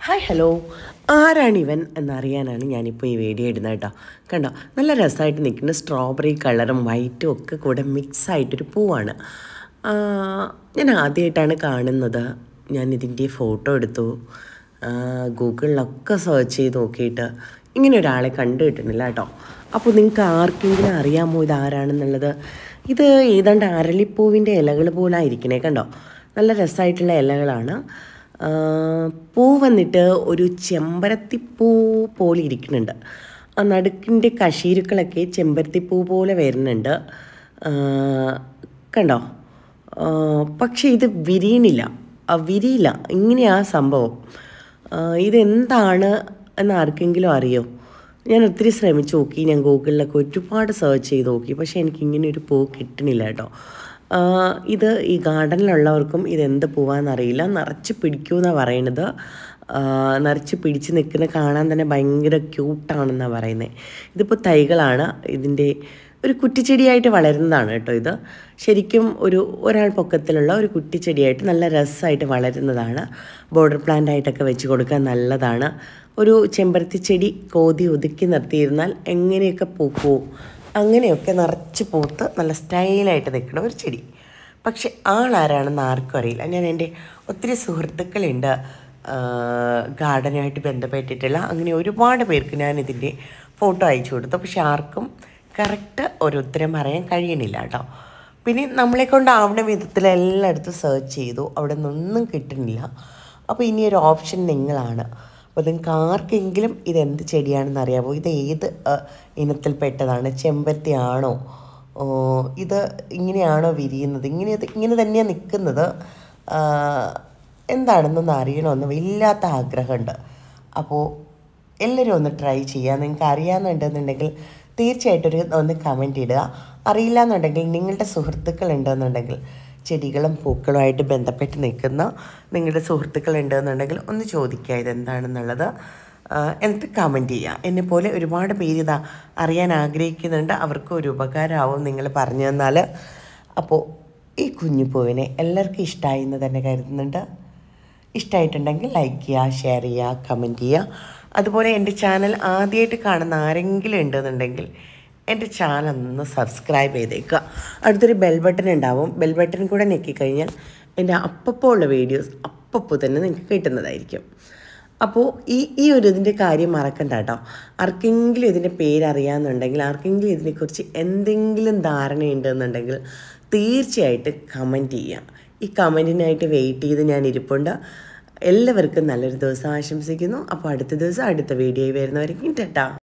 hi hello ആരാണിവൻ എന്നറിയാനാണ് ഞാനിപ്പോൾ ഈ video ഇടുന്നത് കേട്ടോ കണ്ടോ നല്ല രസമായിട്ട് നിൽക്കുന്ന സ്ട്രോബെറി കളറും വൈറ്റും ഒക്കെ കൂടെ മിക്സ് ആയിട്ടൊരു പൂവാണ് ആ, ഞാൻ ആദ്യമായിട്ടാണ് കാണുന്നത് ഞാൻ ഇതിൻ്റെ ഫോട്ടോ എടുത്തു ആ, ഗൂഗിളിലൊക്കെ സെർച്ച് ചെയ്ത് നോക്കിയിട്ട് ഇങ്ങനെ ഒരാളെ കണ്ടു കിട്ടുന്നില്ല കേട്ടോ അപ്പോൾ നിങ്ങൾക്ക് ആർക്കെങ്കിലും അറിയാമോ ഇത് ആരാണെന്നുള്ളത് ഇത് ഏതാണ്ട് അരളിപ്പൂവിൻ്റെ ഇലകൾ പോലായിരിക്കണേ കണ്ടോ നല്ല രസമായിട്ടുള്ള ഇലകളാണ് ആ, പൂ വന്നിട്ട് ഒരു ചെമ്പരത്തിപ്പൂ പോലെ ഇരിക്കുന്നുണ്ട് ആ നടുക്കിൻ്റെ കശീരുക്കളൊക്കെ ചെമ്പരത്തിപ്പൂ പോലെ വരുന്നുണ്ട് ആ, കണ്ടോ ആ, പക്ഷേ ഇത് വിരിയണില്ല ആ, വിരിയില്ല ഇങ്ങനെയാ സംഭവം ആ, ഇതെന്താണ് എന്ന് ആർക്കെങ്കിലും അറിയോ ഞാൻ ഒത്തിരി ശ്രമിച്ചു നോക്കി ഞാൻ ഗൂഗിളിലൊക്കെ ഒരുപാട് സെർച്ച് ചെയ്ത് നോക്കി പക്ഷേ എനിക്ക് ഇങ്ങനെ ഒരു പൂ കിട്ടണില്ല കേട്ടോ ആ, ഇത് ഈ ഗാർഡനിലുള്ളവർക്കും ഇതെന്ത് പൂവാന്നറിയില്ല നിറച്ച് പിടിക്കുമെന്നാണ് പറയണത് ആ, നിറച്ച് പിടിച്ച് നിൽക്കുന്ന കാണാൻ തന്നെ ഭയങ്കര ക്യൂട്ടാണെന്നാണ് പറയുന്നത് ഇതിപ്പോൾ തൈകളാണ് ഇതിൻ്റെ ഒരു കുറ്റിച്ചെടിയായിട്ട് വളരുന്നതാണ് കേട്ടോ ഇത് ശരിക്കും ഒരു ഒരാൾ പൊക്കത്തിലുള്ള ഒരു കുറ്റിച്ചെടിയായിട്ട് നല്ല രസമായിട്ട് വളരുന്നതാണ് ബോർഡർ പ്ലാന്റ് ആയിട്ടൊക്കെ വെച്ച് കൊടുക്കാൻ നല്ലതാണ് ഒരു ചെമ്പരത്തി ചെടി കോതി ഒതുക്കി നിർത്തിയിരുന്നാൽ എങ്ങനെയൊക്കെ പൂക്കൂ അങ്ങനെയൊക്കെ നിറച്ച് പൂത്ത് നല്ല സ്റ്റൈലായിട്ട് നിൽക്കുന്ന ഒരു ചെടി പക്ഷെ ആളാരാണെന്ന് ആർക്കും അറിയില്ല ഞാൻ എൻ്റെ ഒത്തിരി സുഹൃത്തുക്കളുണ്ട് ഗാർഡനുമായിട്ട് ബന്ധപ്പെട്ടിട്ടുള്ള അങ്ങനെ ഒരുപാട് പേർക്ക് ഞാൻ ഇതിൻ്റെ ഫോട്ടോ അയച്ചു കൊടുത്തു പക്ഷെ ആർക്കും കറക്റ്റ് ഒരു ഉത്തരം പറയാൻ കഴിയണില്ല കേട്ടോ പിന്നെ നമ്മളെ കൊണ്ടാവുന്ന വിധത്തിൽ എല്ലായിടത്തും സെർച്ച് ചെയ്തു അവിടെ നിന്നൊന്നും കിട്ടുന്നില്ല അപ്പോൾ ഇനി ഒരു ഓപ്ഷൻ നിങ്ങളാണ് അപ്പോൾ നിങ്ങൾക്ക് ആർക്കെങ്കിലും ഇതെന്ത് ചെടിയാണെന്ന് അറിയാമോ ഇത് ഏത് ആ, ഇനത്തിൽപ്പെട്ടതാണ് ചെമ്പരത്തി ആണോ ഓ, ഇത് ഇങ്ങനെയാണോ വിരിയുന്നത് ഇങ്ങനെ ഇങ്ങനെ തന്നെയാണ് നിൽക്കുന്നത് ആ, എന്താണെന്നൊന്ന് അറിയണമെന്ന് വല്ലാത്ത ആഗ്രഹമുണ്ട് അപ്പോൾ എല്ലാവരും ഒന്ന് ട്രൈ ചെയ്യുക നിങ്ങൾക്ക് അറിയാമെന്നുണ്ടെന്നുണ്ടെങ്കിൽ തീർച്ചയായിട്ടും ഒരു ഒന്ന് കമൻറ്റ് ഇടുക അറിയില്ല എന്നുണ്ടെങ്കിൽ നിങ്ങളുടെ സുഹൃത്തുക്കൾ ഉണ്ടെന്നുണ്ടെങ്കിൽ ചെടികളും പൂക്കളുമായിട്ട് ബന്ധപ്പെട്ട് നിൽക്കുന്ന നിങ്ങളുടെ സുഹൃത്തുക്കൾ ഉണ്ടെന്നുണ്ടെങ്കിൽ ഒന്ന് ചോദിക്കുക ഇതെന്താണെന്നുള്ളത് ആ, എന്നിട്ട് കമൻറ്റ് ചെയ്യുക എന്നെപ്പോലെ ഒരുപാട് പേര് ഇതാ അറിയാൻ ആഗ്രഹിക്കുന്നുണ്ട് അവർക്ക് ഒരു ഉപകാരമാവും നിങ്ങൾ പറഞ്ഞു തന്നാൽ അപ്പോൾ ഈ കുഞ്ഞുപൂവിനെ എല്ലാവർക്കും ഇഷ്ടമായി എന്ന് തന്നെ കരുതുന്നുണ്ട് ഇഷ്ടമായിട്ടുണ്ടെങ്കിൽ ലൈക്ക് ചെയ്യുക ഷെയർ ചെയ്യുക കമൻറ്റ് ചെയ്യുക അതുപോലെ എൻ്റെ ചാനൽ ആദ്യമായിട്ട് കാണുന്ന ആരെങ്കിലും ഉണ്ടെന്നുണ്ടെങ്കിൽ എൻ്റെ ചാനൽ ഒന്ന് സബ്സ്ക്രൈബ് ചെയ്തേക്കുക അടുത്തൊരു ബെൽ ബട്ടൺ ഉണ്ടാവും ബെൽ ബട്ടൺ കൂടെ ഞെക്കിക്കഴിഞ്ഞാൽ എൻ്റെ അപ്പപ്പോൾ ഉള്ള വീഡിയോസ് അപ്പപ്പോൾ തന്നെ നിങ്ങൾക്ക് കിട്ടുന്നതായിരിക്കും അപ്പോൾ ഈ ഈ ഒരു ഇതിൻ്റെ കാര്യം മറക്കണ്ട കേട്ടോ ആർക്കെങ്കിലും ഇതിൻ്റെ പേരറിയാമെന്നുണ്ടെങ്കിൽ ആർക്കെങ്കിലും ഇതിനെക്കുറിച്ച് എന്തെങ്കിലും ധാരണയുണ്ടെന്നുണ്ടെങ്കിൽ തീർച്ചയായിട്ടും കമൻറ്റ് ചെയ്യുക ഈ കമൻറ്റിനായിട്ട് വെയിറ്റ് ചെയ്ത് ഞാൻ ഇരിപ്പുണ്ട് എല്ലാവർക്കും നല്ലൊരു ദിവസം ആശംസിക്കുന്നു അപ്പോൾ അടുത്ത ദിവസം അടുത്ത വീഡിയോയിൽ വരുന്നവരെയും ടാറ്റാ